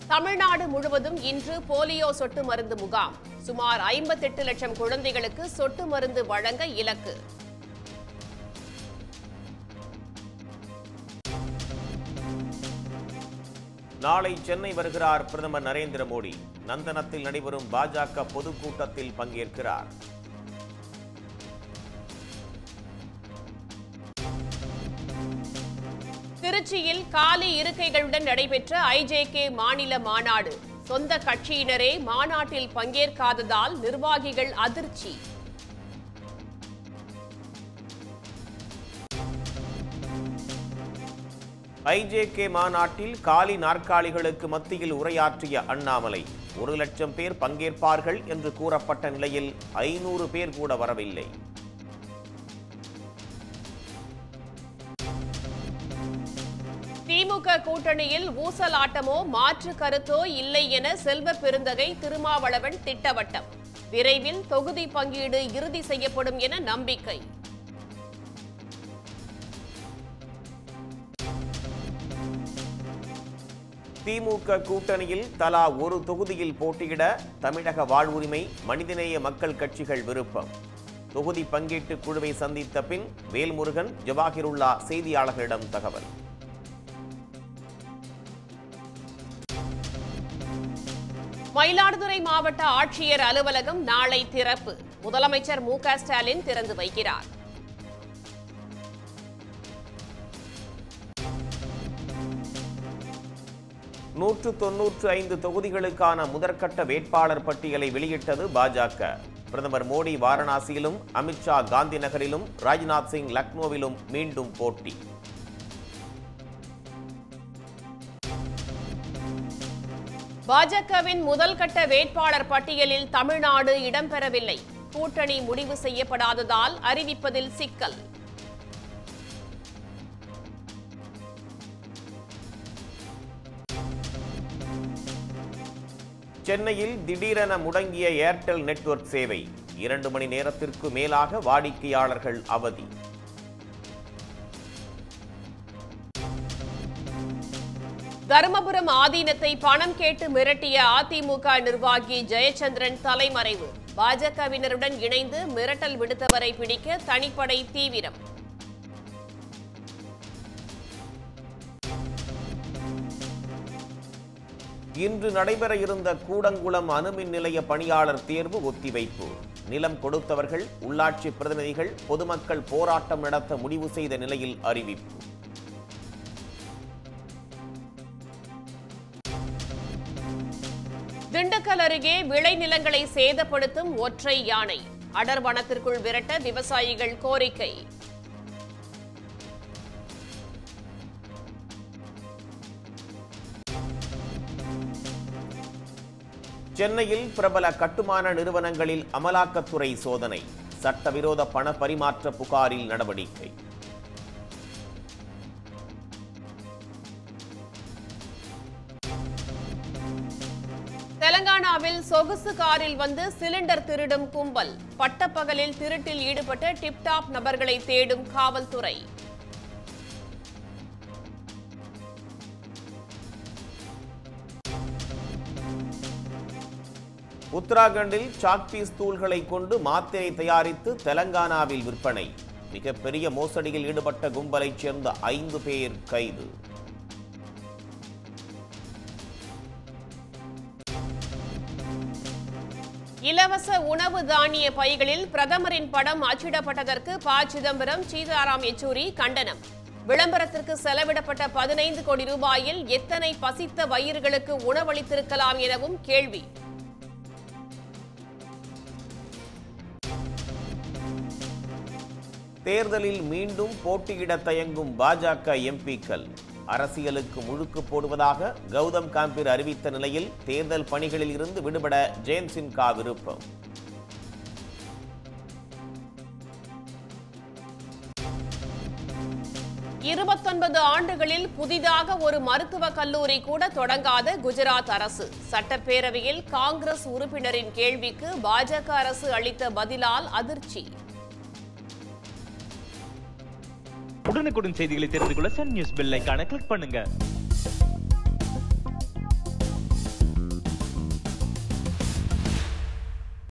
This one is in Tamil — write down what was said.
தமிழ்நாடு முழுவதும் இன்று போலியோ சொட்டு மருந்து முகாம் சுமார் ஐம்பத்தெட்டு லட்சம் குழந்தைகளுக்கு சொட்டு மருந்து வழங்க இலக்கு நாளை சென்னை வருகிறார் பிரதமர் நரேந்திர மோடி நந்தனத்தில் நடைபெறும் பாஜக பொதுக்கூட்டத்தில் பங்கேற்கிறார் திருச்சியில் காலி இருக்கைகளுடன் நடைபெற்ற ஐஜேகே மாநில மாநாடு சொந்த கட்சியினரே மாநாட்டில் பங்கேற்காததால் நிர்வாகிகள் அதிர்ச்சி ஐஜேகே மாநாட்டில் காலி நாற்காலிகளுக்கு மத்தியில் உரையாற்றிய அண்ணாமலை ஒரு லட்சம் பேர் பங்கேற்பார்கள் என்று கூறப்பட்ட நிலையில் ஐநூறு பேர் கூட வரவில்லை திமுக கூட்டணியில் ஊசலாட்டமோ மாற்று கருத்தோ இல்லை என செல்வ பெருந்தகை திருமாவளவன் திட்டவட்டம் விரைவில் தொகுதி பங்கீடு இறுதி செய்யப்படும் என நம்பிக்கை திமுக கூட்டணியில் தலா ஒரு தொகுதியில் போட்டியிட தமிழக வாழ்வுரிமை மனிதநேய மக்கள் கட்சிகள் விருப்பம் தொகுதி பங்கீட்டு குழுவை சந்தித்த பின் வேல்முருகன் ஜவாஹிருல்லா செய்தியாளர்களிடம் தகவல் மயிலாடுதுறை மாவட்ட ஆட்சியர் அலுவலகம் நாளை திறப்பு முதலமைச்சர் மு க ஸ்டாலின் திறந்து வைக்கிறார் நூற்று தொன்னூற்று ஐந்து தொகுதிகளுக்கான முதற்கட்ட வேட்பாளர் பட்டியலை வெளியிட்டது பாஜக பிரதமர் மோடி வாரணாசியிலும் அமித்ஷா காந்தி நகரிலும் ராஜ்நாத் சிங் லக்னோவிலும் மீண்டும் போட்டி பாஜகவின் முதல் கட்ட வேட்பாளர் பட்டியலில் தமிழ்நாடு இடம்பெறவில்லை கூட்டணி முடிவு செய்யப்படாததால் அறிவிப்பதில் சிக்கல் சென்னையில் திடீரென முடங்கிய ஏர்டெல் நெட்வொர்க் சேவை இரண்டு மணி நேரத்திற்கு மேலாக வாடிக்கையாளர்கள் அவதி தருமபுரம் ஆதீனத்தை பணம் கேட்டு மிரட்டிய அதிமுக நிர்வாகி ஜெயச்சந்திரன் தலைமறைவு பாஜகவினருடன் இணைந்து மிரட்டல் விடுத்தவரை பிடிக்க தனிப்படை தீவிரம் இன்று நடைபெற இருந்த கூடங்குளம் அணுமின் நிலைய பணியாளர் தேர்வு ஒத்திவைப்பு நிலம் கொடுத்தவர்கள் உள்ளாட்சி பிரதிநிதிகள் பொதுமக்கள் போராட்டம் நடத்த முடிவு செய்த நிலையில் அறிவிப்பு திண்டுக்கல் அருகே விளைநிலங்களை சேதப்படுத்தும் ஒற்றை யானை அடர் வனத்திற்குள் விரட்ட விவசாயிகள் கோரிக்கை சென்னையில் பிரபல கட்டுமான நிறுவனங்களில் அமலாக்கத்துறை சோதனை சட்டவிரோத பண பரிமாற்ற புகாரில் நடவடிக்கை தெலங்கானாவில் சொகுசு காரில் வந்து சிலிண்டர் திருடும் கும்பல் பட்டப்பகலில் திருட்டில் ஈடுபட்ட டிப்டாப் நபர்களை தேடும் காவல்துறை உத்தராகண்டில் சாக்பீஸ் தூள்களை கொண்டு மாத்திரை தயாரித்து தெலங்கானாவில் விற்பனை மிகப்பெரிய மோசடியில் ஈடுபட்ட கும்பலைச் சேர்ந்த ஐந்து பேர் கைது இலவச உணவு தானிய பைகளில் பிரதமரின் படம் அச்சிடப்பட்டதற்கு ப சிதம்பரம் சீதாராம் யெச்சூரி கண்டனம் விளம்பரத்திற்கு செலவிடப்பட்ட பதினைந்து கோடி ரூபாயில் எத்தனை பசித்த வயிறுகளுக்கு உணவளித்திருக்கலாம் எனவும் கேள்வி தேர்தலில் மீண்டும் போட்டியிட தயங்கும் பாஜக எம்பிக்கள் அரசியலுக்கு முழுக்கு போடுவதாக கௌதம் காம்பீர் அறிவித்த நிலையில் தேர்தல் பணிகளில் இருந்து விடுபட ஜெயந்த் சின்கா விருப்பம் இருபத்தொன்பது ஆண்டுகளில் புதிதாக ஒரு மருத்துவக் கல்லூரி கூட தொடங்காத குஜராத் அரசு சட்டப்பேரவையில் காங்கிரஸ் உறுப்பினரின் கேள்விக்கு பாஜக அரசு அளித்த பதிலால் அதிர்ச்சி உடனுக்குடன் செய்திகளை தெரிந்து கொள்ள சன் நியூஸ் பெல் ஐகானை கிளிக் பண்ணுங்க